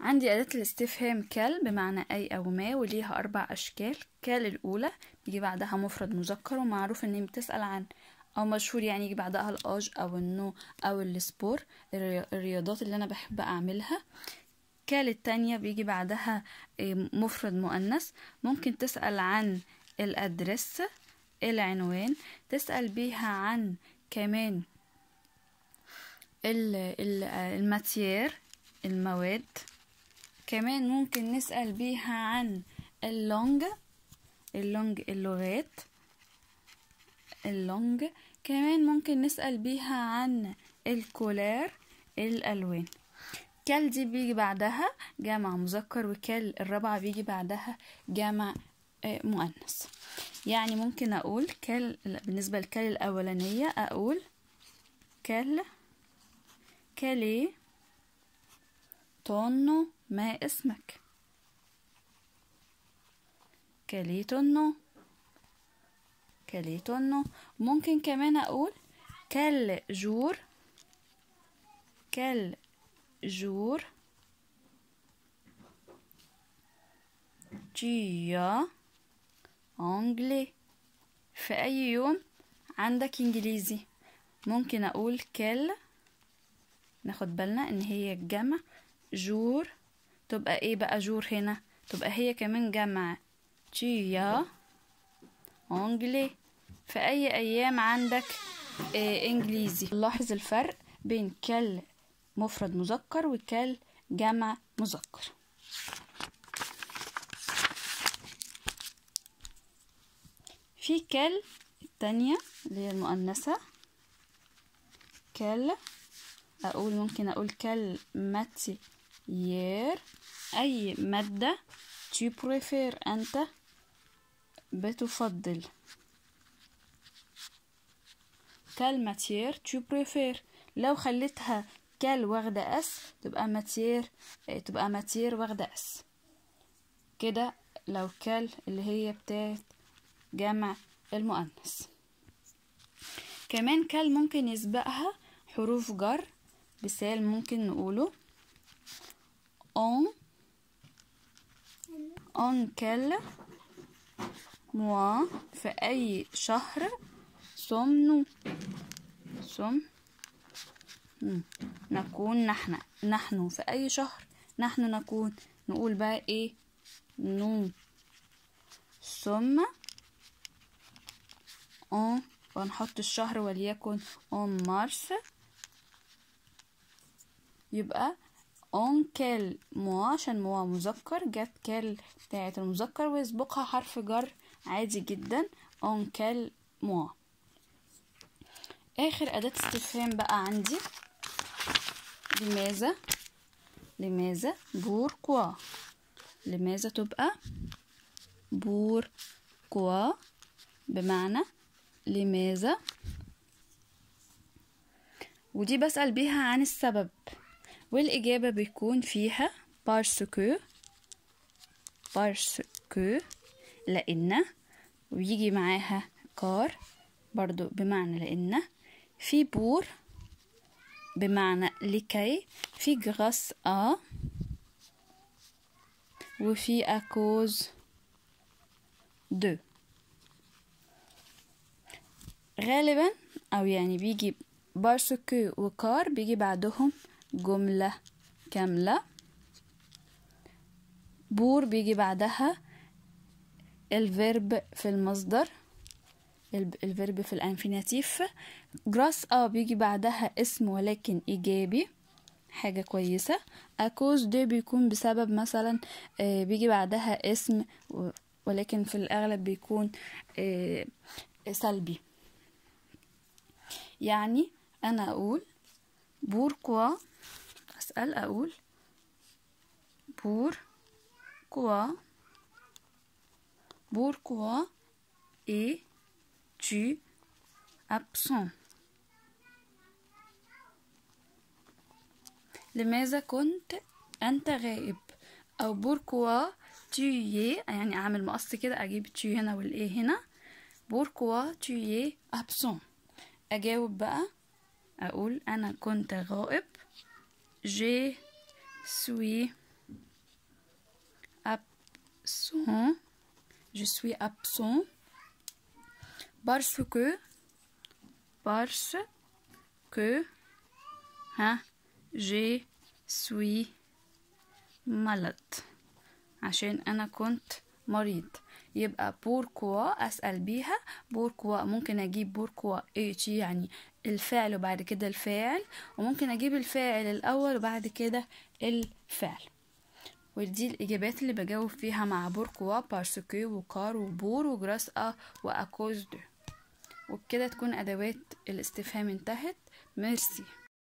عندي أداة الاستفهام كال بمعنى أي أو ما وليها أربع أشكال كال الأولى بيجي بعدها مفرد مذكر ومعروف إن هي بتسأل عن أو مشهور يعني يجي بعدها الأج أو النو أو السبور الري- الرياضات اللي أنا بحب أعملها كال التانية بيجي بعدها إيه، مفرد مؤنث ممكن تسأل عن الأدرس العنوان تسأل بيها عن كمان ال- ال- الماتير المواد كمان ممكن نسأل بيها عن اللونج اللونج اللغات اللونج كمان ممكن نسأل بيها عن الكولار الألوان كال دي بيجي بعدها جمع مذكر وكال الرابعة بيجي بعدها جمع آه، مؤنث يعني ممكن أقول كال لا، بالنسبة لكال الأولانية أقول كال كالي تونو ما اسمك كالي تونو كالي تونو ممكن كمان أقول كال جور كال جور جيا انجلي في اي يوم عندك انجليزي ممكن اقول كل ناخد بالنا ان هي الجمع جور تبقى ايه بقى جور هنا تبقى هي كمان جمع جيا انجلي في اي ايام عندك إيه انجليزي لاحظ الفرق بين كل مفرد مذكر وكل جمع مذكر في كل التانية اللي هي المؤنثة كل أقول ممكن أقول كل ماتيير أي مادة tu préfères أنت بتفضل كال ماتير tu préfères لو خليتها كال واخدة اس تبقى ماتير اه، تبقى ماتير واخدة اس كده لو كال اللي هي بتاعت جمع المؤنث كمان كال ممكن يسبقها حروف جر مثال ممكن نقوله on on quel mois في أي شهر sommes سم مم. نكون نحن نحن في أي شهر نحن نكون نقول بقى إيه نو ثم on ونحط الشهر وليكن on مارس يبقى on quel mois عشان mois مذكر جت كال بتاعت المذكر ويسبقها حرف جر عادي جدا on quel mois آخر أداة استفهام بقى عندي لماذا لماذا بوركوا لماذا تبقى بوركوا بمعنى لماذا ودي بسأل بيها عن السبب والإجابة بيكون فيها parce que parce que لأن ويجي معاها كار برضو بمعنى لأن في بور بمعنى لكي في grâce à وفي à cause de غالبا أو يعني بيجي بارسكو وكار بيجي بعدهم جملة كاملة بور بيجي بعدها الفيرب في المصدر الب- الفيرب في الانفينيتيف جراس اه بيجي بعدها اسم ولكن ايجابي حاجة كويسة اكوز دي بيكون بسبب مثلا آه، بيجي بعدها اسم و- ولكن في الاغلب بيكون آه، سلبي يعني انا اقول بوركوا اسأل اقول بور كوا Pourquoi es-tu absent لماذا كنت أنت غائب أو بوركوا tu es يعني أعمل مقص كده أجيب tu هنا والإيه هنا بوركوا tu es absent أجاوب بقى أقول أنا كنت غائب je suis absent je suis absent parce que parce que ها je suis malade عشان أنا كنت مريض يبقى بوركوا أسأل بيها بوركوا ممكن أجيب بوركوا إيش يعني الفعل وبعد كده الفاعل وممكن أجيب الفاعل الأول وبعد كده الفعل ودي الإجابات اللي بجاوب فيها مع بوركوا بارسكو وكار وبور وجراس أ وأكوز دو وبكده تكون أدوات الاستفهام انتهت ميرسي